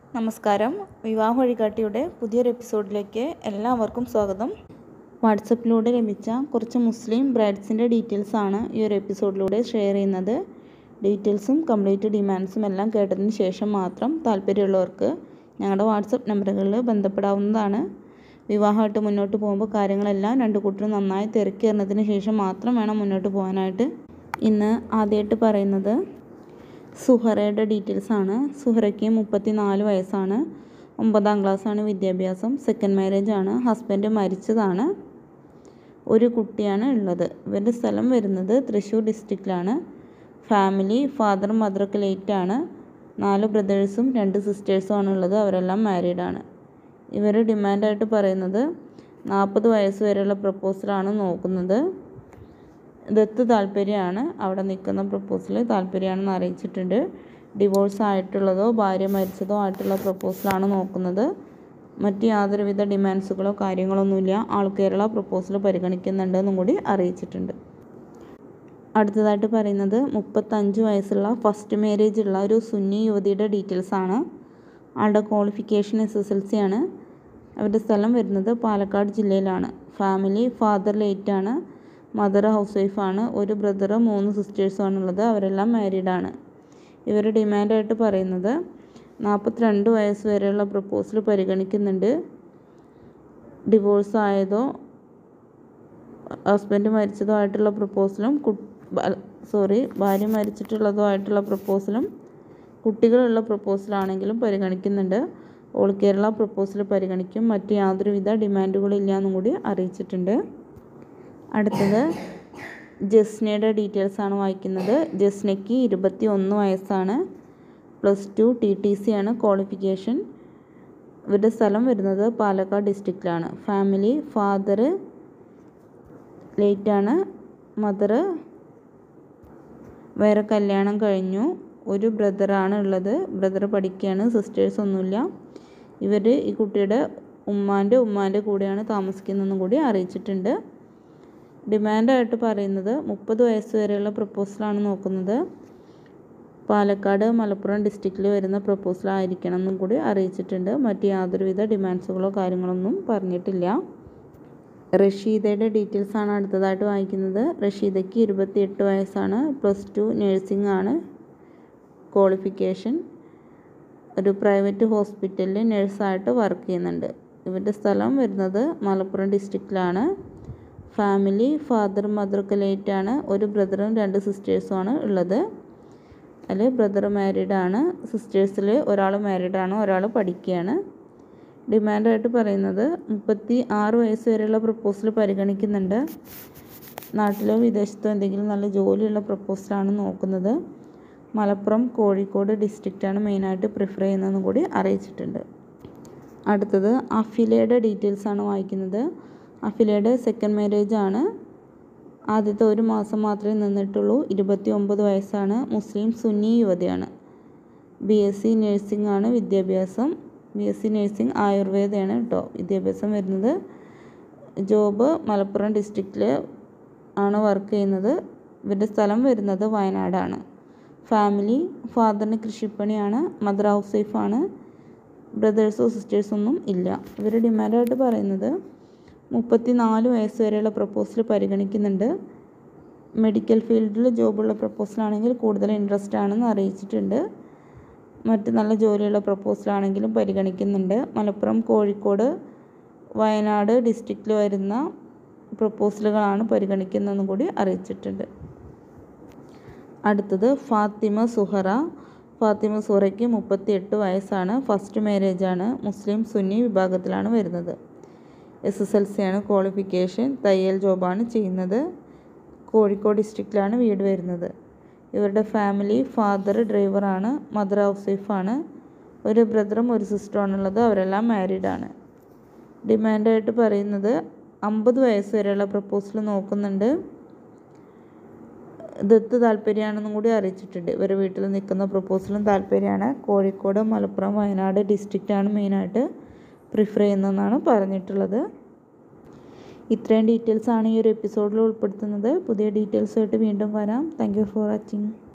നമസ്കാരം വിവാഹ വഴികാട്ടിയുടെ പുതിയൊരു എപ്പിസോഡിലേക്ക് എല്ലാവർക്കും സ്വാഗതം വാട്സപ്പിലൂടെ ലഭിച്ച കുറച്ച് മുസ്ലിം ബ്രൈഡ്സിൻ്റെ ഡീറ്റെയിൽസ് ആണ് ഈ ഒരു എപ്പിസോഡിലൂടെ ഷെയർ ചെയ്യുന്നത് ഡീറ്റെയിൽസും കംപ്ലീറ്റ് ഡിമാൻഡ്സും എല്ലാം കേട്ടതിന് ശേഷം മാത്രം താല്പര്യമുള്ളവർക്ക് ഞങ്ങളുടെ വാട്സപ്പ് നമ്പറുകളിൽ ബന്ധപ്പെടാവുന്നതാണ് വിവാഹമായിട്ട് മുന്നോട്ട് പോകുമ്പോൾ കാര്യങ്ങളെല്ലാം രണ്ട് കൂട്ടരും നന്നായി തിരക്കേറുന്നതിന് ശേഷം മാത്രം വേണം മുന്നോട്ട് പോകാനായിട്ട് ഇന്ന് ആദ്യമായിട്ട് പറയുന്നത് സുഹറയുടെ ഡീറ്റെയിൽസ് ആണ് സുഹറയ്ക്ക് മുപ്പത്തി നാല് വയസ്സാണ് ഒമ്പതാം ക്ലാസ്സാണ് വിദ്യാഭ്യാസം സെക്കൻഡ് മാരേജ് ആണ് ഹസ്ബൻഡ് മരിച്ചതാണ് ഒരു കുട്ടിയാണ് ഉള്ളത് ഇവരുടെ സ്ഥലം വരുന്നത് തൃശ്ശൂർ ഡിസ്ട്രിക്റ്റിലാണ് ഫാമിലി ഫാദർ മദറൊക്കെ ലേറ്റ് ആണ് നാല് ബ്രദേഴ്സും രണ്ട് സിസ്റ്റേഴ്സും ആണ് ഉള്ളത് അവരെല്ലാം മാരീഡ് ആണ് ഇവർ ഡിമാൻഡായിട്ട് പറയുന്നത് നാൽപ്പത് വയസ്സ് വരെയുള്ള പ്രപ്പോസലാണ് നോക്കുന്നത് ദത്ത് താല്പര്യമാണ് അവിടെ നിൽക്കുന്ന പ്രപ്പോസൽ താല്പര്യമാണെന്ന് അറിയിച്ചിട്ടുണ്ട് ഡിവോഴ്സ് ആയിട്ടുള്ളതോ ഭാര്യ മരിച്ചതോ ആയിട്ടുള്ള പ്രപ്പോസലാണ് നോക്കുന്നത് മറ്റ് യാതൊരുവിധ ഡിമാൻഡ്സുകളോ കാര്യങ്ങളൊന്നുമില്ല ആൾ കേരള പ്രപ്പോസൽ പരിഗണിക്കുന്നുണ്ടെന്നും കൂടി അറിയിച്ചിട്ടുണ്ട് അടുത്തതായിട്ട് പറയുന്നത് മുപ്പത്തഞ്ച് വയസ്സുള്ള ഫസ്റ്റ് മാരേജ് ഉള്ള ഒരു സുന്നി യുവതിയുടെ ഡീറ്റെയിൽസ് ആണ് ആളുടെ qualification S S L C ആണ് അവരുടെ സ്ഥലം വരുന്നത് പാലക്കാട് ജില്ലയിലാണ് ഫാമിലി ഫാദർ ലേറ്റ് ആണ് മദർ ഹൗസ് വൈഫാണ് ഒരു ബ്രദർ മൂന്ന് സിസ്റ്റേഴ്സും ആണുള്ളത് അവരെല്ലാം മാരീഡ് ആണ് ഇവർ ഡിമാൻഡായിട്ട് പറയുന്നത് നാൽപ്പത്തിരണ്ട് വയസ്സ് വരെയുള്ള പ്രപ്പോസൽ പരിഗണിക്കുന്നുണ്ട് ഡിവോഴ്സ് ആയതോ ഹസ്ബൻഡ് മരിച്ചതോ ആയിട്ടുള്ള പ്രപ്പോസലും സോറി ഭാര്യ മരിച്ചിട്ടുള്ളതോ ആയിട്ടുള്ള പ്രപ്പോസലും കുട്ടികളുള്ള പ്രപ്പോസലാണെങ്കിലും പരിഗണിക്കുന്നുണ്ട് ഓൾ കേരള പ്രപ്പോസൽ പരിഗണിക്കും മറ്റ് യാതൊരുവിധ ഡിമാൻഡുകളില്ല എന്നും കൂടി അറിയിച്ചിട്ടുണ്ട് അടുത്തത് ജസ്നയുടെ ഡീറ്റെയിൽസ് ആണ് വായിക്കുന്നത് ജസ്നയ്ക്ക് ഇരുപത്തി ഒന്ന് വയസ്സാണ് plus two T T C ആണ് ക്വാളിഫിക്കേഷൻ ഇവരുടെ സ്ഥലം വരുന്നത് പാലക്കാട് ഡിസ്ട്രിക്റ്റിലാണ് ഫാമിലി ഫാദർ ലേറ്റാണ് മദർ വേറെ കല്യാണം കഴിഞ്ഞു ഒരു ബ്രദറാണ് ഉള്ളത് ബ്രദർ പഠിക്കുകയാണ് സിസ്റ്റേഴ്സ് ഒന്നുമില്ല ഇവർ ഈ കുട്ടിയുടെ ഉമ്മാൻ്റെ ഉമ്മാൻ്റെ കൂടെയാണ് താമസിക്കുന്നതെന്നും കൂടി അറിയിച്ചിട്ടുണ്ട് ഡിമാൻഡായിട്ട് പറയുന്നത് മുപ്പത് വയസ്സ് വരെയുള്ള പ്രപ്പോസലാണ് നോക്കുന്നത് പാലക്കാട് മലപ്പുറം ഡിസ്ട്രിക്റ്റിൽ വരുന്ന പ്രപ്പോസൽ ആയിരിക്കണം എന്നും കൂടി അറിയിച്ചിട്ടുണ്ട് മറ്റ് യാതൊരുവിധ ഡിമാൻഡ്സുകളോ കാര്യങ്ങളൊന്നും പറഞ്ഞിട്ടില്ല റഷീദയുടെ ഡീറ്റെയിൽസ് ആണ് അടുത്തതായിട്ട് വായിക്കുന്നത് റഷീദയ്ക്ക് ഇരുപത്തിയെട്ട് വയസ്സാണ് പ്ലസ് ടു നേഴ്സിംഗ് ആണ് ക്വാളിഫിക്കേഷൻ ഒരു പ്രൈവറ്റ് ഹോസ്പിറ്റലിൽ നഴ്സായിട്ട് വർക്ക് ചെയ്യുന്നുണ്ട് ഇവരുടെ സ്ഥലം വരുന്നത് മലപ്പുറം ഡിസ്ട്രിക്റ്റിലാണ് ഫാമിലി ഫാദർ മദറൊക്കെ ലേറ്റ് ആണ് ഒരു ബ്രദറും രണ്ട് സിസ്റ്റേഴ്സുമാണ് ഉള്ളത് അതിൽ ബ്രദർ മാരീഡ് ആണ് സിസ്റ്റേഴ്സിൽ ഒരാൾ മാരീഡ് ആണ് ഒരാൾ പഠിക്കുകയാണ് ഡിമാൻഡായിട്ട് പറയുന്നത് മുപ്പത്തി ആറ് വയസ്സ് വരെയുള്ള പ്രപ്പോസൽ പരിഗണിക്കുന്നുണ്ട് നാട്ടിലോ വിദേശത്തോ എന്തെങ്കിലും നല്ല ജോലിയുള്ള പ്രപ്പോസലാണ് നോക്കുന്നത് മലപ്പുറം കോഴിക്കോട് ഡിസ്ട്രിക്റ്റാണ് മെയിനായിട്ട് പ്രിഫർ ചെയ്യുന്നതെന്നും കൂടി അറിയിച്ചിട്ടുണ്ട് അടുത്തത് അഫിലയുടെ ഡീറ്റെയിൽസ് ആണ് വായിക്കുന്നത് അഫിലയുടെ സെക്കൻഡ് മാരേജ് ആണ് ആദ്യത്തെ ഒരു മാസം മാത്രമേ നിന്നിട്ടുള്ളൂ ഇരുപത്തി ഒമ്പത് വയസ്സാണ് മുസ്ലിം സുന്നി യുവതിയാണ് ബി എസ് സി നഴ്സിംഗ് ആണ് വിദ്യാഭ്യാസം ബി എസ് സി നഴ്സിംഗ് ആയുർവേദയാണ് കേട്ടോ വിദ്യാഭ്യാസം വരുന്നത് ജോബ് മലപ്പുറം ഡിസ്ട്രിക്റ്റിൽ ആണ് വർക്ക് ചെയ്യുന്നത് ഇവരുടെ സ്ഥലം വരുന്നത് വയനാടാണ് ഫാമിലി ഫാദറിന് കൃഷിപ്പണിയാണ് മദർ ഹൗസ് വൈഫാണ് ബ്രദേഴ്സോ സിസ്റ്റേഴ്സോ ഒന്നും ഇല്ല ഇവർ ഡിമാൻഡായിട്ട് പറയുന്നത് മുപ്പത്തി നാല് വയസ്സ് വരെയുള്ള പ്രപ്പോസൽ പരിഗണിക്കുന്നുണ്ട് മെഡിക്കൽ ഫീൽഡിൽ ജോബുള്ള പ്രപ്പോസലാണെങ്കിൽ കൂടുതൽ ഇൻട്രസ്റ്റ് ആണെന്ന് അറിയിച്ചിട്ടുണ്ട് മറ്റ് നല്ല ജോലിയുള്ള പ്രപ്പോസലാണെങ്കിലും പരിഗണിക്കുന്നുണ്ട് മലപ്പുറം കോഴിക്കോട് വയനാട് ഡിസ്ട്രിക്റ്റിൽ വരുന്ന പ്രപ്പോസലുകളാണ് പരിഗണിക്കുന്നതെന്നും കൂടി അറിയിച്ചിട്ടുണ്ട് അടുത്തത് ഫാത്തിമ സുഹറ ഫാത്തിമ സുഹറയ്ക്ക് മുപ്പത്തി എട്ട് വയസ്സാണ് ഫസ്റ്റ് മാരേജ് ആണ് മുസ്ലിം സുന്നി വിഭാഗത്തിലാണ് വരുന്നത് എസ് എസ് എൽ സി ആണ് ക്വാളിഫിക്കേഷൻ തയ്യൽ ജോബാണ് ചെയ്യുന്നത് കോഴിക്കോട് ഡിസ്ട്രിക്റ്റിലാണ് വീട് വരുന്നത് ഇവരുടെ ഫാമിലി ഫാദർ ഡ്രൈവറാണ് മദർ ഹൗസ് വൈഫാണ് ഒരു ബ്രദറും ഒരു സിസ്റ്ററും ഉള്ളത് അവരെല്ലാം മാരീഡ് ആണ് ഡിമാൻഡായിട്ട് പറയുന്നത് അമ്പത് വയസ്സ് വരെയുള്ള പ്രപ്പോസൽ നോക്കുന്നുണ്ട് ദത്ത് താല്പര്യമാണെന്നും കൂടി അറിയിച്ചിട്ടുണ്ട് ഇവർ വീട്ടിൽ നിൽക്കുന്ന പ്രപ്പോസലും താല്പര്യമാണ് കോഴിക്കോട് മലപ്പുറം വയനാട് ഡിസ്ട്രിക്റ്റാണ് മെയിനായിട്ട് പ്രിഫർ ചെയ്യുന്നതെന്നാണ് പറഞ്ഞിട്ടുള്ളത് ഇത്രയും ഡീറ്റെയിൽസ് ആണ് ഈ ഒരു എപ്പിസോഡിൽ ഉൾപ്പെടുത്തുന്നത് പുതിയ ഡീറ്റെയിൽസുമായിട്ട് വീണ്ടും വരാം താങ്ക് യു ഫോർ വാച്ചിങ്